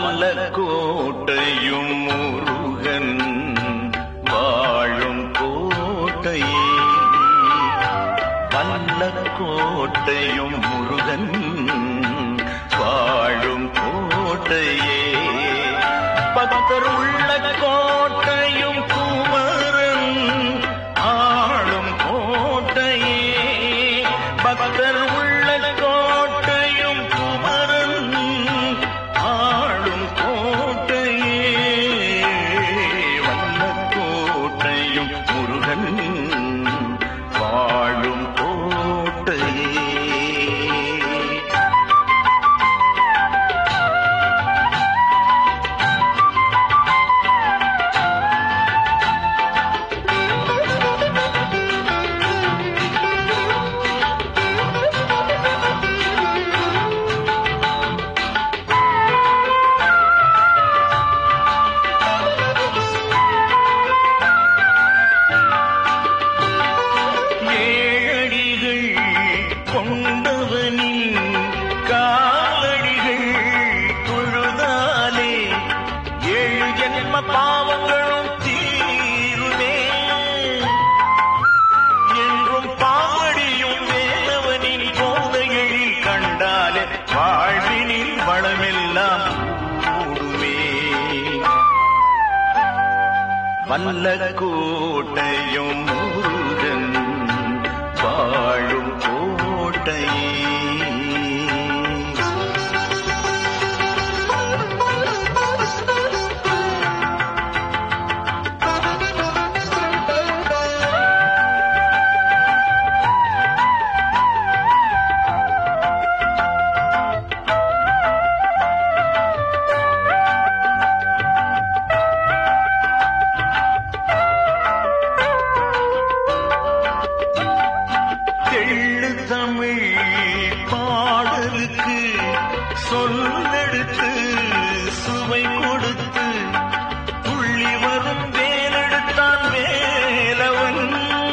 வல்ல கோட்டையும் முருகன் வாழும் கோட்டையே வல்ல கோட்டையும் முருகன் வாழும் கோட்டையே பக்தர் உள்ள கோட்டையும் குமரன் ஆளும் கோட்டையே பக்தர் உள்ள கோட்டையும் குமரன் ஆளும் கோட்டையே வல்ல கோட்டையும் முருகன் வாழும் கோட்டையே ஏழடிகள் கொண்டவனின் காலடிகள் தொழுதாலே ஏழு ஜென்ம பாவங்களும் தீருமே என்றும் பாவடியும் வேலவனின் போதைகளில் கண்டாலே வாழ்வினில் வளமெல்லாம் கூடுமே வல்ல கோட்டையும் முருகன் வாழும் கோட்டையே தெள்ளு தமிழ் பாடலுக்கு சொல்லெடுத்து சுவை கொடுத்து துள்ளி வரும் வேலெடுத்தான் வேலவன்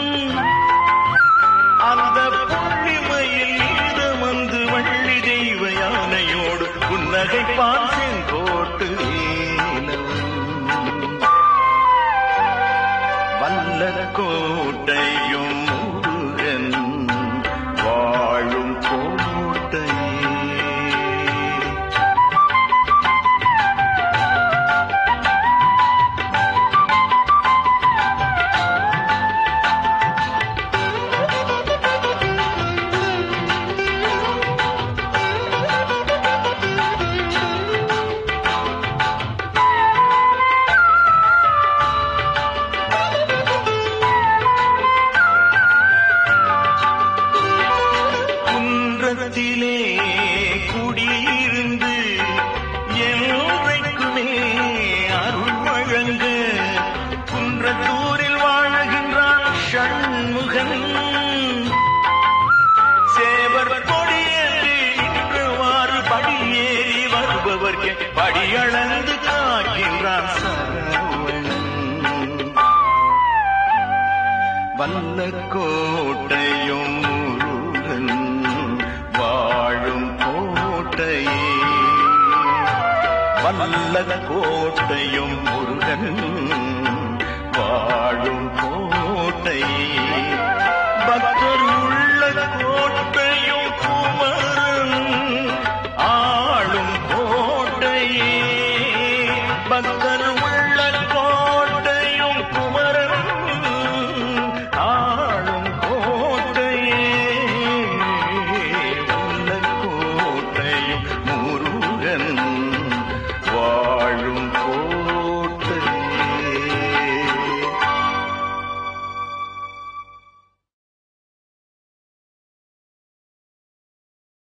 அந்த புள்ளிமையில் ஈரமந்து வள்ளி தெய்வ யானையோடு புன்னகை பாசன் கோட்டு வேலவன் வல்ல கோட்டையும் முருகன் வாழும் கோட்டையே குன்றத்திலே குடியிருந்து என்றைக்குமே அருள் வழங்க குன்றத்தூரில் வாழுகின்றான் ஷண்முகன் சேவர் கொடியேறி நின்றவாறு படியேறி வருபவர்க்கு படியளந்து காக்கின்றான் சரவணன் வல்ல கோட்டையும் முருகன் வாழும் கோட்டையே வல்ல கோட்டையும் முருகன் வாழும் கோட்டையே